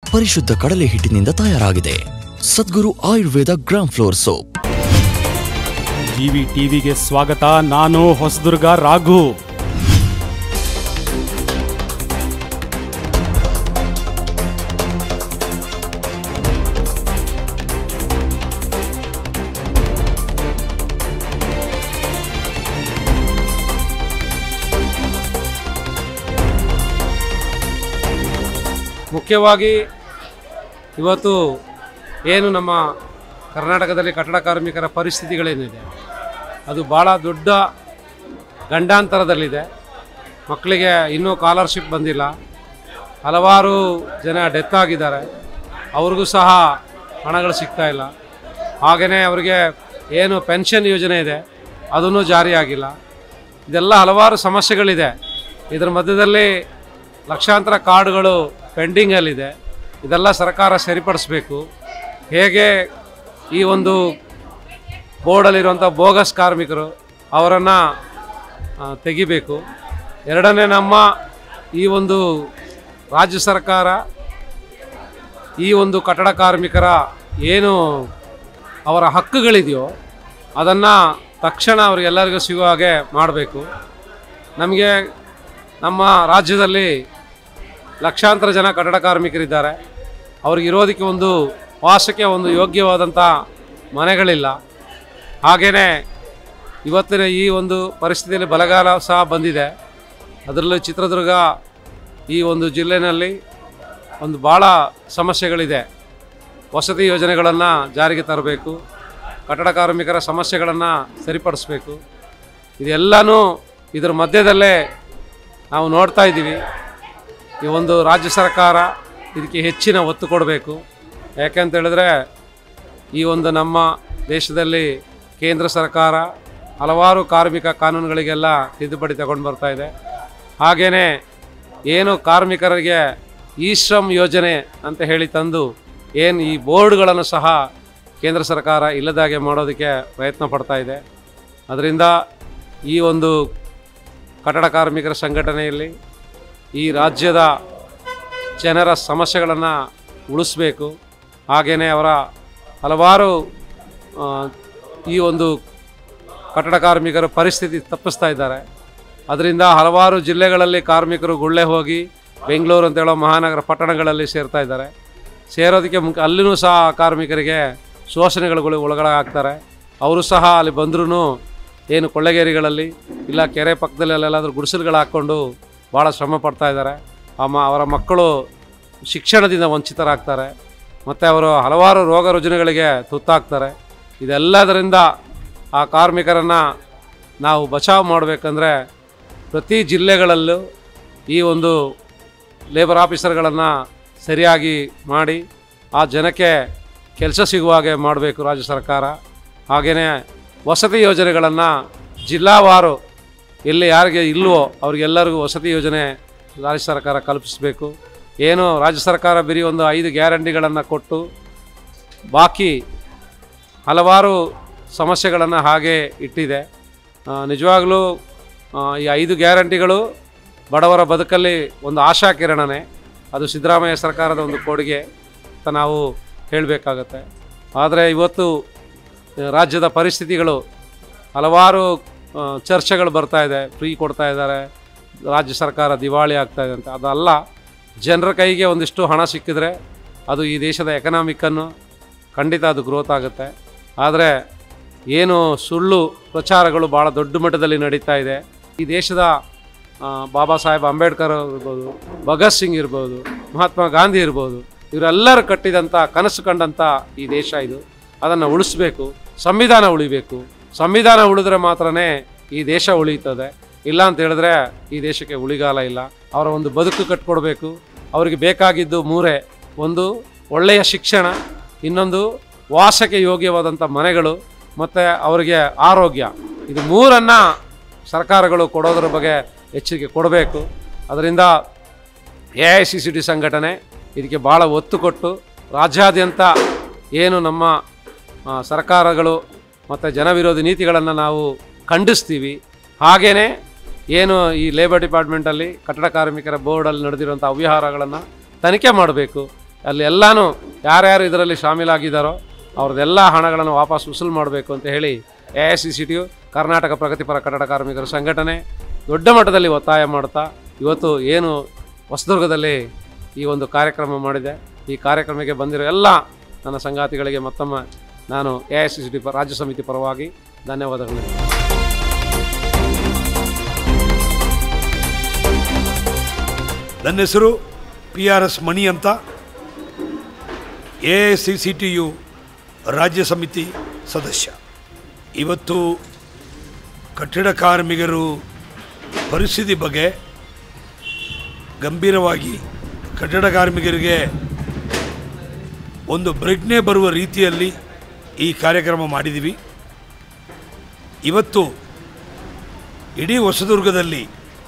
ಪರಿಶುದ್ಧ ಕಡಲೆ ಹಿಟ್ಟಿನಿಂದ ತಯಾರಾಗಿದೆ Sadguru Ayurveda gram flour soap GV ಟಿವಿಗೆ ಸ್ವಾಗತ ನಾನು ಹೊಸದುರ್ಗ ರಾಘು ಮುಖ್ಯವಾಗಿ ಇವತ್ತು ಏನು ನಮ್ಮ ಕರ್ನಾಟಕದಲ್ಲಿ ಕಟ್ಟಡ ಕಾರ್ಮಿಕರ ಪರಿಸ್ಥಿತಿಗಳೇನಿದೆ ಅದು ಭಾಳ ದೊಡ್ಡ ಗಂಡಾಂತರದಲ್ಲಿದೆ ಮಕ್ಕಳಿಗೆ ಇನ್ನೂ ಸ್ಕಾಲರ್ಶಿಪ್ ಬಂದಿಲ್ಲ ಹಲವಾರು ಜನ ಡೆತ್ ಆಗಿದ್ದಾರೆ ಅವ್ರಿಗೂ ಸಹ ಹಣಗಳು ಸಿಗ್ತಾ ಇಲ್ಲ ಹಾಗೆಯೇ ಅವರಿಗೆ ಏನು ಪೆನ್ಷನ್ ಯೋಜನೆ ಇದೆ ಅದನ್ನು ಜಾರಿಯಾಗಿಲ್ಲ ಇದೆಲ್ಲ ಹಲವಾರು ಸಮಸ್ಯೆಗಳಿದೆ ಇದರ ಮಧ್ಯದಲ್ಲಿ ಲಕ್ಷಾಂತರ ಕಾರ್ಡ್ಗಳು ಪೆಂಡಿಂಗಲ್ಲಿದೆ ಇದೆಲ್ಲ ಸರ್ಕಾರ ಸರಿಪಡಿಸಬೇಕು ಹೇಗೆ ಈ ಒಂದು ಬೋರ್ಡಲ್ಲಿರುವಂಥ ಬೋಗಸ್ ಕಾರ್ಮಿಕರು ಅವರನ್ನು ತೆಗಿಬೇಕು ಎರಡನೇ ನಮ್ಮ ಈ ಒಂದು ರಾಜ್ಯ ಸರ್ಕಾರ ಈ ಒಂದು ಕಟ್ಟಡ ಕಾರ್ಮಿಕರ ಏನು ಅವರ ಹಕ್ಕುಗಳಿದೆಯೋ ಅದನ್ನು ತಕ್ಷಣ ಅವರಿಗೆಲ್ಲರಿಗೂ ಸಿಗುವ ಹಾಗೆ ಮಾಡಬೇಕು ನಮಗೆ ನಮ್ಮ ರಾಜ್ಯದಲ್ಲಿ ಲಕ್ಷಾಂತರ ಜನ ಕಟ್ಟಡ ಕಾರ್ಮಿಕರಿದ್ದಾರೆ ಅವ್ರಿಗೆ ಇರೋದಕ್ಕೆ ಒಂದು ವಾಸಕ್ಕೆ ಒಂದು ಯೋಗ್ಯವಾದಂಥ ಮನೆಗಳಿಲ್ಲ ಹಾಗೆಯೇ ಇವತ್ತಿನ ಈ ಒಂದು ಪರಿಸ್ಥಿತಿಯಲ್ಲಿ ಬಲಗಾಲ ಸಹ ಬಂದಿದೆ ಅದರಲ್ಲೂ ಚಿತ್ರದುರ್ಗ ಈ ಒಂದು ಜಿಲ್ಲೆಯಲ್ಲಿ ಒಂದು ಭಾಳ ಸಮಸ್ಯೆಗಳಿದೆ ವಸತಿ ಯೋಜನೆಗಳನ್ನು ಜಾರಿಗೆ ತರಬೇಕು ಕಟ್ಟಡ ಕಾರ್ಮಿಕರ ಸಮಸ್ಯೆಗಳನ್ನು ಸರಿಪಡಿಸ್ಬೇಕು ಇದೆಲ್ಲನೂ ಇದರ ಮಧ್ಯದಲ್ಲೇ ನಾವು ನೋಡ್ತಾ ಇದ್ದೀವಿ ಈ ಒಂದು ರಾಜ್ಯ ಸರ್ಕಾರ ಇದಕ್ಕೆ ಹೆಚ್ಚಿನ ಒತ್ತು ಕೊಡಬೇಕು ಯಾಕೆಂತ ಹೇಳಿದ್ರೆ ಈ ಒಂದು ನಮ್ಮ ದೇಶದಲ್ಲಿ ಕೇಂದ್ರ ಸರ್ಕಾರ ಹಲವಾರು ಕಾರ್ಮಿಕ ಕಾನೂನುಗಳಿಗೆಲ್ಲ ತಿದ್ದುಪಡಿ ತಗೊಂಡು ಬರ್ತಾ ಇದೆ ಹಾಗೆಯೇ ಏನು ಕಾರ್ಮಿಕರಿಗೆ ಈ ಶ್ರಮ್ ಯೋಜನೆ ಅಂತ ಹೇಳಿ ತಂದು ಏನು ಈ ಬೋರ್ಡ್ಗಳನ್ನು ಸಹ ಕೇಂದ್ರ ಸರ್ಕಾರ ಇಲ್ಲದಾಗೆ ಮಾಡೋದಕ್ಕೆ ಪ್ರಯತ್ನ ಪಡ್ತಾ ಇದೆ ಅದರಿಂದ ಈ ಒಂದು ಕಟ್ಟಡ ಕಾರ್ಮಿಕರ ಸಂಘಟನೆಯಲ್ಲಿ ಈ ರಾಜ್ಯದ ಜನರ ಸಮಸ್ಯೆಗಳನ್ನು ಉಳಿಸ್ಬೇಕು ಹಾಗೆಯೇ ಅವರ ಹಲವಾರು ಆ, ಈ ಒಂದು ಕಟ್ಟಡ ಕಾರ್ಮಿಕರ ಪರಿಸ್ಥಿತಿ ತಪ್ಪಿಸ್ತಾ ಇದ್ದಾರೆ ಅದರಿಂದ ಹಲವಾರು ಜಿಲ್ಲೆಗಳಲ್ಲಿ ಕಾರ್ಮಿಕರು ಗುಳ್ಳೆ ಹೋಗಿ ಬೆಂಗಳೂರು ಅಂತ ಹೇಳೋ ಮಹಾನಗರ ಪಟ್ಟಣಗಳಲ್ಲಿ ಸೇರ್ತಾ ಇದ್ದಾರೆ ಸೇರೋದಕ್ಕೆ ಮುಖ್ಯ ಅಲ್ಲಿನೂ ಸಹ ಕಾರ್ಮಿಕರಿಗೆ ಶೋಷಣೆಗಳು ಒಳಗಾಗ್ತಾರೆ ಅವರು ಸಹ ಅಲ್ಲಿ ಬಂದ್ರೂ ಏನು ಕೊಳ್ಳೆಗೇರಿಗಳಲ್ಲಿ ಇಲ್ಲ ಕೆರೆ ಪಕ್ಕದಲ್ಲಿ ಎಲ್ಲಾದರೂ ಗುಡಿಸಲುಗಳು ಹಾಕ್ಕೊಂಡು ಭಾಳ ಶ್ರಮ ಪಡ್ತಾ ಇದ್ದಾರೆ ಅಮ್ಮ ಅವರ ಮಕ್ಕಳು ಶಿಕ್ಷಣದಿಂದ ವಂಚಿತರಾಗ್ತಾರೆ ಮತ್ತು ಅವರು ಹಲವಾರು ರೋಗ ರುಜಿನಗಳಿಗೆ ತುತ್ತಾಗ್ತಾರೆ ಇದೆಲ್ಲದರಿಂದ ಆ ಕಾರ್ಮಿಕರನ್ನು ನಾವು ಬಚಾವ್ ಮಾಡಬೇಕಂದ್ರೆ ಪ್ರತಿ ಜಿಲ್ಲೆಗಳಲ್ಲೂ ಈ ಒಂದು ಲೇಬರ್ ಆಫೀಸರ್ಗಳನ್ನು ಸರಿಯಾಗಿ ಮಾಡಿ ಆ ಜನಕ್ಕೆ ಕೆಲಸ ಸಿಗುವ ಹಾಗೆ ಮಾಡಬೇಕು ರಾಜ್ಯ ಸರ್ಕಾರ ಹಾಗೆಯೇ ವಸತಿ ಯೋಜನೆಗಳನ್ನು ಜಿಲ್ಲಾವಾರು ಎಲ್ಲಿ ಯಾರಿಗೆ ಇಲ್ವೋ ಅವ್ರಿಗೆಲ್ಲರಿಗೂ ವಸತಿ ಯೋಜನೆ ರಾಜ್ಯ ಸರ್ಕಾರ ಕಲ್ಪಿಸಬೇಕು ಏನು ರಾಜ್ಯ ಸರ್ಕಾರ ಬರೀ ಒಂದು ಐದು ಗ್ಯಾರಂಟಿಗಳನ್ನು ಕೊಟ್ಟು ಬಾಕಿ ಹಲವಾರು ಸಮಸ್ಯೆಗಳನ್ನು ಹಾಗೆ ಇಟ್ಟಿದೆ ಆ, ನಿಜವಾಗಲೂ ಆ, ಈ ಐದು ಗ್ಯಾರಂಟಿಗಳು ಬಡವರ ಬದುಕಲ್ಲಿ ಒಂದು ಆಶಾ ಕಿರಣನೇ ಅದು ಸಿದ್ದರಾಮಯ್ಯ ಸರ್ಕಾರದ ಒಂದು ಕೊಡುಗೆ ಅಂತ ನಾವು ಹೇಳಬೇಕಾಗತ್ತೆ ಆದರೆ ಇವತ್ತು ಆ, ರಾಜ್ಯದ ಪರಿಸ್ಥಿತಿಗಳು ಹಲವಾರು ಆ, ಚರ್ಚೆಗಳು ಬರ್ತಾ ಇದೆ ಫ್ರೀ ಕೊಡ್ತಾ ಇದ್ದಾರೆ ರಾಜ್ಯ ಸರ್ಕಾರ ದಿವಾಳಿ ಆಗ್ತಾ ಇದೆ ಅಂತ ಅದಲ್ಲ ಜನರ ಕೈಗೆ ಒಂದಿಷ್ಟು ಹಣ ಸಿಕ್ಕಿದ್ರೆ ಅದು ಈ ದೇಶದ ಎಕನಾಮಿಕ್ಕನ್ನು ಖಂಡಿತ ಅದು ಗ್ರೋತ್ ಆಗುತ್ತೆ ಆದರೆ ಏನು ಸುಳ್ಳು ಪ್ರಚಾರಗಳು ಭಾಳ ದೊಡ್ಡ ಮಟ್ಟದಲ್ಲಿ ನಡೀತಾ ಇದೆ ಈ ದೇಶದ ಆ, ಬಾಬಾ ಸಾಹೇಬ್ ಅಂಬೇಡ್ಕರ್ ಇರ್ಬೋದು ಭಗತ್ ಸಿಂಗ್ ಇರ್ಬೋದು ಮಹಾತ್ಮ ಗಾಂಧಿ ಇರ್ಬೋದು ಇವರೆಲ್ಲರೂ ಕಟ್ಟಿದಂಥ ಕನಸು ಕಂಡಂಥ ಈ ದೇಶ ಇದು ಅದನ್ನು ಉಳಿಸ್ಬೇಕು ಸಂವಿಧಾನ ಉಳಿಬೇಕು ಸಂವಿಧಾನ ಉಳಿದ್ರೆ ಮಾತ್ರನೇ ಈ ದೇಶ ಉಳಿಯುತ್ತದೆ ಇಲ್ಲ ಅಂತ ಹೇಳಿದ್ರೆ ಈ ದೇಶಕ್ಕೆ ಉಳಿಗಾಲ ಇಲ್ಲ ಅವರ ಒಂದು ಬದುಕು ಕಟ್ಕೊಡ್ಬೇಕು ಅವರಿಗೆ ಬೇಕಾಗಿದ್ದು ಮೂರೇ ಒಂದು ಒಳ್ಳೆಯ ಶಿಕ್ಷಣ ಇನ್ನೊಂದು ವಾಸಕ್ಕೆ ಯೋಗ್ಯವಾದಂಥ ಮನೆಗಳು ಮತ್ತು ಅವರಿಗೆ ಆರೋಗ್ಯ ಇದು ಮೂರನ್ನು ಸರ್ಕಾರಗಳು ಕೊಡೋದ್ರ ಬಗ್ಗೆ ಎಚ್ಚರಿಕೆ ಕೊಡಬೇಕು ಅದರಿಂದ A I C C T ಸಂಘಟನೆ ಇದಕ್ಕೆ ಭಾಳ ಒತ್ತು ಕೊಟ್ಟು ರಾಜ್ಯಾದ್ಯಂತ ಏನು ನಮ್ಮ ಆ, ಸರ್ಕಾರಗಳು ಮತ್ತು ಜನವಿರೋಧಿ ನೀತಿಗಳನ್ನು ನಾವು ಖಂಡಿಸ್ತೀವಿ ಹಾಗೆಯೇ ಏನು ಈ ಲೇಬರ್ ಡಿಪಾರ್ಟ್ಮೆಂಟಲ್ಲಿ ಕಟ್ಟಡ ಕಾರ್ಮಿಕರ ಬೋರ್ಡಲ್ಲಿ ನಡೆದಿರುವಂಥ ಅವ್ಯವಹಾರಗಳನ್ನು ತನಿಖೆ ಮಾಡಬೇಕು ಅಲ್ಲಿ ಎಲ್ಲನೂ ಯಾರ್ಯಾರು ಇದರಲ್ಲಿ ಶಾಮೀಲಾಗಿದ್ದಾರೋ ಅವ್ರದ್ದೆಲ್ಲ ಹಣಗಳನ್ನು ವಾಪಸ್ ವಸೂಲು ಮಾಡಬೇಕು ಅಂತ ಹೇಳಿ A I C C T U Karnataka ಪ್ರಗತಿಪರ ಕಟ್ಟಡ ಕಾರ್ಮಿಕರ ಸಂಘಟನೆ ದೊಡ್ಡ ಮಟ್ಟದಲ್ಲಿ ಒತ್ತಾಯ ಮಾಡ್ತಾ ಇವತ್ತು ಏನು ಹೊಸದುರ್ಗದಲ್ಲಿ ಈ ಒಂದು ಕಾರ್ಯಕ್ರಮ ಮಾಡಿದೆ ಈ ಕಾರ್ಯಕ್ರಮಕ್ಕೆ ಬಂದಿರೋ ಎಲ್ಲ ನನ್ನ ಸಂಗಾತಿಗಳಿಗೆ ಮತ್ತೊಮ್ಮೆ ನಾನು A I C C T ರಾಜ್ಯ ಸಮಿತಿ ಪರವಾಗಿ ಧನ್ಯವಾದಗಳು ನನ್ನ ಹೆಸರು ಪಿ ಆರ್ ಎಸ್ ಮಣಿ ಅಂತ A C C T U ರಾಜ್ಯ ಸಮಿತಿ ಸದಸ್ಯ ಇವತ್ತು ಕಟ್ಟಡ ಕಾರ್ಮಿಕರು ಪರಿಸ್ಥಿತಿ ಬಗ್ಗೆ ಗಂಭೀರವಾಗಿ ಕಟ್ಟಡ ಕಾರ್ಮಿಕರಿಗೆ ಒಂದು ಪ್ರಜ್ಞೆ ಬರುವ ರೀತಿಯಲ್ಲಿ ಈ ಕಾರ್ಯಕ್ರಮ ಮಾಡಿದ್ದೀವಿ ಇವತ್ತು ಇಡೀ ಹೊಸದುರ್ಗದಲ್ಲಿ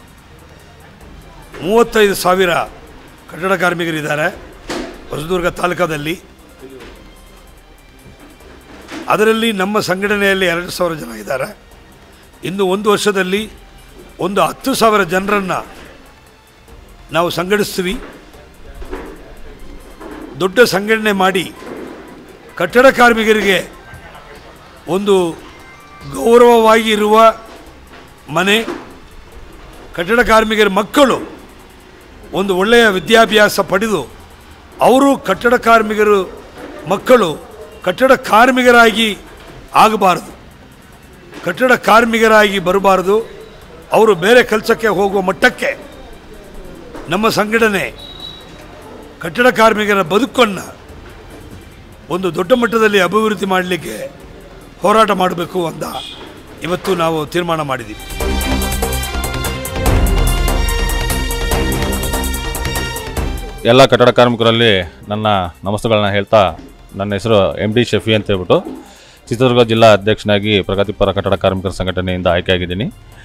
ಮೂವತ್ತೈದು ಸಾವಿರ ಕಟ್ಟಡ ಕಾರ್ಮಿಕರಿದ್ದಾರೆ ಹೊಸದುರ್ಗ ತಾಲೂಕದಲ್ಲಿ ಅದರಲ್ಲಿ ನಮ್ಮ ಸಂಘಟನೆಯಲ್ಲಿ ಎರಡು ಸಾವಿರ ಜನ ಇದ್ದಾರೆ ಇನ್ನು ಒಂದು ವರ್ಷದಲ್ಲಿ ಒಂದು ಹತ್ತು ಸಾವಿರ ಜನರನ್ನು ನಾವು ಸಂಘಟಿಸ್ತೀವಿ ದೊಡ್ಡ ಸಂಘಟನೆ ಮಾಡಿ ಕಟ್ಟಡ ಕಾರ್ಮಿಕರಿಗೆ ಒಂದು ಗೌರವವಾಗಿ ಇರುವ ಮನೆ ಕಟ್ಟಡ ಕಾರ್ಮಿಕರ ಮಕ್ಕಳು ಒಂದು ಒಳ್ಳೆಯ ವಿದ್ಯಾಭ್ಯಾಸ ಪಡೆದು ಅವರು ಕಟ್ಟಡ ಕಾರ್ಮಿಕರು ಮಕ್ಕಳು ಕಟ್ಟಡ ಕಾರ್ಮಿಕರಾಗಿ ಆಗಬಾರದು ಕಟ್ಟಡ ಕಾರ್ಮಿಕರಾಗಿ ಬರಬಾರದು ಅವರು ಬೇರೆ ಕೆಲಸಕ್ಕೆ ಹೋಗುವ ಮಟ್ಟಕ್ಕೆ ನಮ್ಮ ಸಂಘಟನೆ ಕಟ್ಟಡ ಕಾರ್ಮಿಕರ ಬದುಕನ್ನು ಒಂದು ದೊಡ್ಡ ಮಟ್ಟದಲ್ಲಿ ಅಭಿವೃದ್ಧಿ ಮಾಡಲಿಕ್ಕೆ ಹೋರಾಟ ಮಾಡಬೇಕು ಅಂತ ಇವತ್ತು ನಾವು ತೀರ್ಮಾನ ಮಾಡಿದ್ದೀವಿ ಎಲ್ಲ ಕಟ್ಟಡ ಕಾರ್ಮಿಕರಲ್ಲಿ ನನ್ನ ನಮಸ್ತೆಗಳನ್ನ ಹೇಳ್ತಾ ನನ್ನ ಹೆಸರು ಎಮ್ ಡಿ ಶಫಿ ಅಂತ ಹೇಳ್ಬಿಟ್ಟು ಚಿತ್ರದುರ್ಗ ಜಿಲ್ಲಾ ಅಧ್ಯಕ್ಷನಾಗಿ ಪ್ರಗತಿಪರ ಕಟ್ಟಡ ಕಾರ್ಮಿಕರ ಸಂಘಟನೆಯಿಂದ ಆಯ್ಕೆಯಾಗಿದ್ದೀನಿ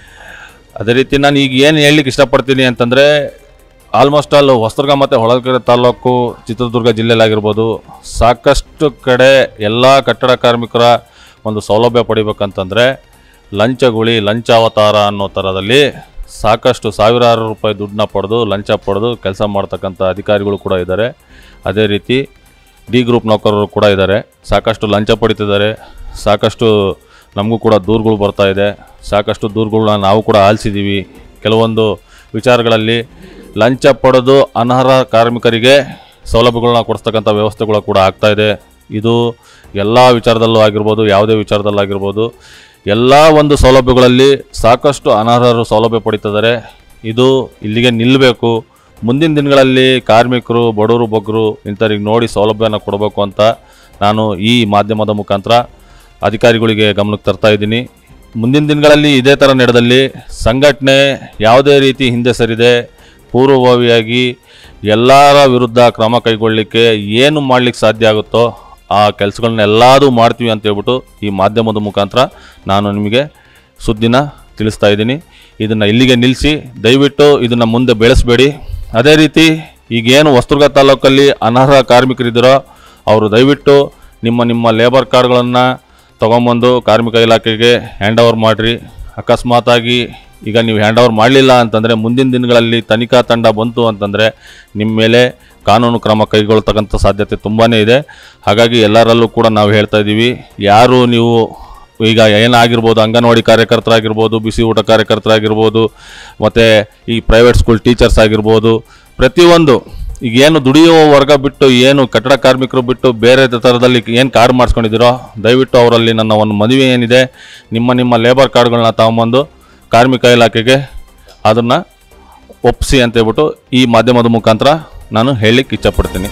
ಅದೇ ರೀತಿ ನಾನು ಈಗ ಏನು ಹೇಳಲಿಕ್ಕೆ ಇಷ್ಟಪಡ್ತೀನಿ ಅಂತಂದರೆ ಆಲ್ಮೋಸ್ಟ್ ಆಲ್ ಹೊಸದುರ್ಗ ಮತ್ತು ಹೊಳಲ್ಕೆರೆ ತಾಲೂಕು ಚಿತ್ರದುರ್ಗ ಜಿಲ್ಲೆಯಲ್ಲಾಗಿರ್ಬೋದು ಸಾಕಷ್ಟು ಕಡೆ ಎಲ್ಲ ಕಟ್ಟಡ ಕಾರ್ಮಿಕರ ಒಂದು ಸೌಲಭ್ಯ ಪಡಿಬೇಕಂತಂದರೆ ಲಂಚಗುಳಿ ಲಂಚಾವತಾರ ಅನ್ನೋ ಥರದಲ್ಲಿ ಸಾಕಷ್ಟು ಸಾವಿರಾರು ರೂಪಾಯಿ ದುಡ್ಡನ್ನ ಪಡೆದು ಲಂಚ ಪಡೆದು ಕೆಲಸ ಮಾಡ್ತಕ್ಕಂಥ ಅಧಿಕಾರಿಗಳು ಕೂಡ ಇದ್ದಾರೆ ಅದೇ ರೀತಿ ಡಿ ಗ್ರೂಪ್ ನೌಕರರು ಕೂಡ ಇದ್ದಾರೆ ಸಾಕಷ್ಟು ಲಂಚ ಪಡಿತಿದ್ದಾರೆ ಸಾಕಷ್ಟು ನಮಗೂ ಕೂಡ ದೂರುಗಳು ಬರ್ತಾ ಇದೆ ಸಾಕಷ್ಟು ದೂರುಗಳನ್ನ ನಾವು ಕೂಡ ಆಲಿಸಿದ್ದೀವಿ ಕೆಲವೊಂದು ವಿಚಾರಗಳಲ್ಲಿ ಲಂಚ ಪಡೆದು ಅನರ್ಹ ಕಾರ್ಮಿಕರಿಗೆ ಸೌಲಭ್ಯಗಳನ್ನ ಕೊಡಿಸ್ತಕ್ಕಂಥ ವ್ಯವಸ್ಥೆಗಳು ಕೂಡ ಆಗ್ತಾ ಇದೆ ಇದು ಎಲ್ಲ ವಿಚಾರದಲ್ಲೂ ಆಗಿರ್ಬೋದು ಯಾವುದೇ ವಿಚಾರದಲ್ಲಾಗಿರ್ಬೋದು ಎಲ್ಲ ಒಂದು ಸೌಲಭ್ಯಗಳಲ್ಲಿ ಸಾಕಷ್ಟು ಅನರ್ಹರು ಸೌಲಭ್ಯ ಪಡಿತಿದ್ದಾರೆ ಇದು ಇಲ್ಲಿಗೆ ನಿಲ್ಲಬೇಕು ಮುಂದಿನ ದಿನಗಳಲ್ಲಿ ಕಾರ್ಮಿಕರು ಬಡವರು ಬಗ್ಗರು ಇಂಥವ್ರಿಗೆ ನೋಡಿ ಸೌಲಭ್ಯನ ಕೊಡಬೇಕು ಅಂತ ನಾನು ಈ ಮಾಧ್ಯಮದ ಮುಖಾಂತರ ಅಧಿಕಾರಿಗಳಿಗೆ ಗಮನಕ್ಕೆ ತರ್ತಾ ಇದ್ದೀನಿ ಮುಂದಿನ ದಿನಗಳಲ್ಲಿ ಇದೇ ಥರ ನಡೆದಲ್ಲಿ ಸಂಘಟನೆ ಯಾವುದೇ ರೀತಿ ಹಿಂದೆ ಸರಿದೆ ಪೂರ್ವಭಾವಿಯಾಗಿ ಎಲ್ಲರ ವಿರುದ್ಧ ಕ್ರಮ ಕೈಗೊಳ್ಳಲಿಕ್ಕೆ ಏನು ಮಾಡಲಿಕ್ಕೆ ಸಾಧ್ಯ ಆಗುತ್ತೋ ಆ ಕೆಲಸಗಳನ್ನ ಎಲ್ಲದೂ ಮಾಡ್ತೀವಿ ಅಂತ ಹೇಳ್ಬಿಟ್ಟು ಈ ಮಾಧ್ಯಮದ ಮುಖಾಂತರ ನಾನು ನಿಮಗೆ ಸುದ್ದಿನ ತಿಳಿಸ್ತಾ ಇದ್ದೀನಿ ಇದನ್ನು ಇಲ್ಲಿಗೆ ನಿಲ್ಲಿಸಿ ದಯವಿಟ್ಟು ಇದನ್ನು ಮುಂದೆ ಬೆಳೆಸಬೇಡಿ ಅದೇ ರೀತಿ ಈಗೇನು ಹೊಸದುರ್ಗ ತಾಲೂಕಲ್ಲಿ ಅನರ್ಹ ಕಾರ್ಮಿಕರಿದ್ದೀರೋ ಅವರು ದಯವಿಟ್ಟು ನಿಮ್ಮ ನಿಮ್ಮ ಲೇಬರ್ ಕಾರ್ಡ್ಗಳನ್ನು ತೊಗೊಂಬಂದು ಕಾರ್ಮಿಕ ಇಲಾಖೆಗೆ ಹ್ಯಾಂಡ್ ಓವರ್ ಮಾಡಿರಿ ಅಕಸ್ಮಾತಾಗಿ ಈಗ ನೀವು ಹ್ಯಾಂಡ್ ಓವರ್ ಮಾಡಲಿಲ್ಲ ಅಂತಂದರೆ ಮುಂದಿನ ದಿನಗಳಲ್ಲಿ ತನಿಖಾ ತಂಡ ಬಂತು ಅಂತಂದರೆ ನಿಮ್ಮ ಮೇಲೆ ಕಾನೂನು ಕ್ರಮ ಕೈಗೊಳ್ತಕ್ಕಂಥ ಸಾಧ್ಯತೆ ತುಂಬಾ ಇದೆ ಹಾಗಾಗಿ ಎಲ್ಲರಲ್ಲೂ ಕೂಡ ನಾವು ಹೇಳ್ತಾ ಇದ್ದೀವಿ ಯಾರು ನೀವು ಈಗ ಏನಾಗಿರ್ಬೋದು ಅಂಗನವಾಡಿ ಕಾರ್ಯಕರ್ತರಾಗಿರ್ಬೋದು ಬಿಸಿ ಊಟ ಕಾರ್ಯಕರ್ತರಾಗಿರ್ಬೋದು ಮತ್ತು ಈ ಪ್ರೈವೇಟ್ ಸ್ಕೂಲ್ ಟೀಚರ್ಸ್ ಆಗಿರ್ಬೋದು ಪ್ರತಿಯೊಂದು ಈಗ ಏನು ದುಡಿಯುವ ವರ್ಗ ಬಿಟ್ಟು ಏನು ಕಟ್ಟಡ ಕಾರ್ಮಿಕರು ಬಿಟ್ಟು ಬೇರೆ ಥರದಲ್ಲಿ ಏನು ಕಾರ್ಡ್ ಮಾಡಿಸ್ಕೊಂಡಿದ್ದೀರೋ ದಯವಿಟ್ಟು ಅವರಲ್ಲಿ ನನ್ನ ಒಂದು ಮದುವೆ ಏನಿದೆ ನಿಮ್ಮ ನಿಮ್ಮ ಲೇಬರ್ ಕಾರ್ಡ್ಗಳನ್ನ ತಗೊಂಬಂದು ಕಾರ್ಮಿಕ ಇಲಾಖೆಗೆ ಅದನ್ನು ಒಪ್ಪಿಸಿ ಅಂತ ಹೇಳ್ಬಿಟ್ಟು ಈ ಮಾಧ್ಯಮದ ಮುಖಾಂತರ ನಾನು ಹೇಳಲಿಕ್ಕೆ ಇಚ್ಛಪಡ್ತೀನಿ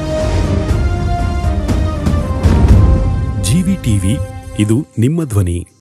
ಜಿವಿ ಟಿವಿ ಇದು ನಿಮ್ಮ ಧ್ವನಿ